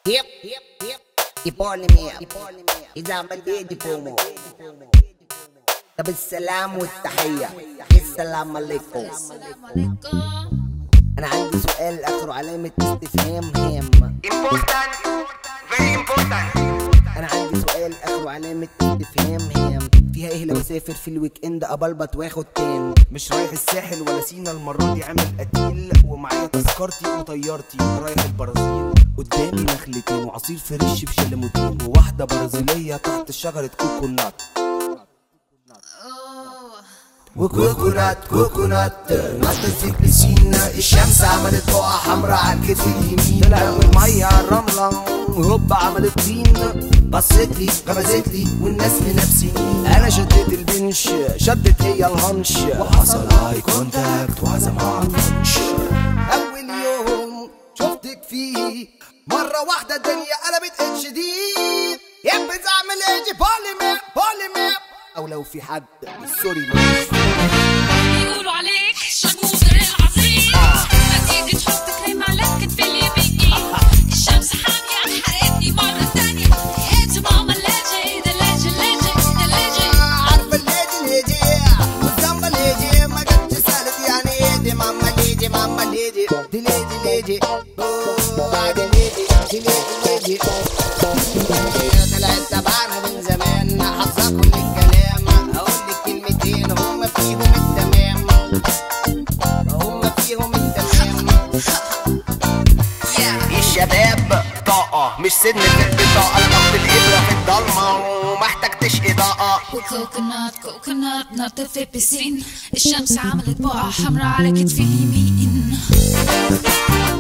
Yep, yep, yep. يبوليميا إذا مديت بومو طب السلام والتحية السلام عليكم أنا عندي سؤال آخره علامة استفهام هام Important, very important. أنا عندي سؤال آخره علامة استفهام هام فيها إيه لو أسافر في الويك إند أبلبط وآخد تان مش رايح الساحل ولا سينا المرة دي عامل قتيل ومعايا تذكرتي وطيارتي رايح البرازيل قدامي نخلتين وعصير فريش بشلموتين وواحدة برازيلية تحت شجرة كوكونات وكوكونات كوكونات نطت في البسينة الشمس عملت بقعة حمراء على الكتف اليمين طلعت من المية على الرملة وهوب عملت طين بصت لي غمزت لي والناس منافسين انا شديت البنش شدت هي الهنش وحصل هاي كونتاكت وهزم هانش اول يوم شفتك فيه مرة واحدة الدنيا قلبت اتش دي يب تعمل ايجي بوليمير بوليمير او لو في حد سوري مش بيقولوا عليك شموس العظيم ما تيجي تحط كريم على كتف اليمين الشمس حامية حرقتني مرة تانية انت ماما لاجي ده لاجي لاجي ده لاجي عارفة الليجي الليجي والذنب الليجي ما جتش سالت يعني ايه دي ماما ليجي ماما ليجي دي ليجي ليجي أوه، دي ليجي دي ليجي ليجي طلعت تبعنا من زمان حافظة كل الكلام هقول لك كلمتين هم فيهم التمام هم فيهم التمام الشباب طاقة مش سن في البطاقة نقط الإبرة في الضلمة ومحتاجتش إضاءة وكوكونات كوكونات نط في البسين الشمس عملت بقعة حمراء على كتفي اليمين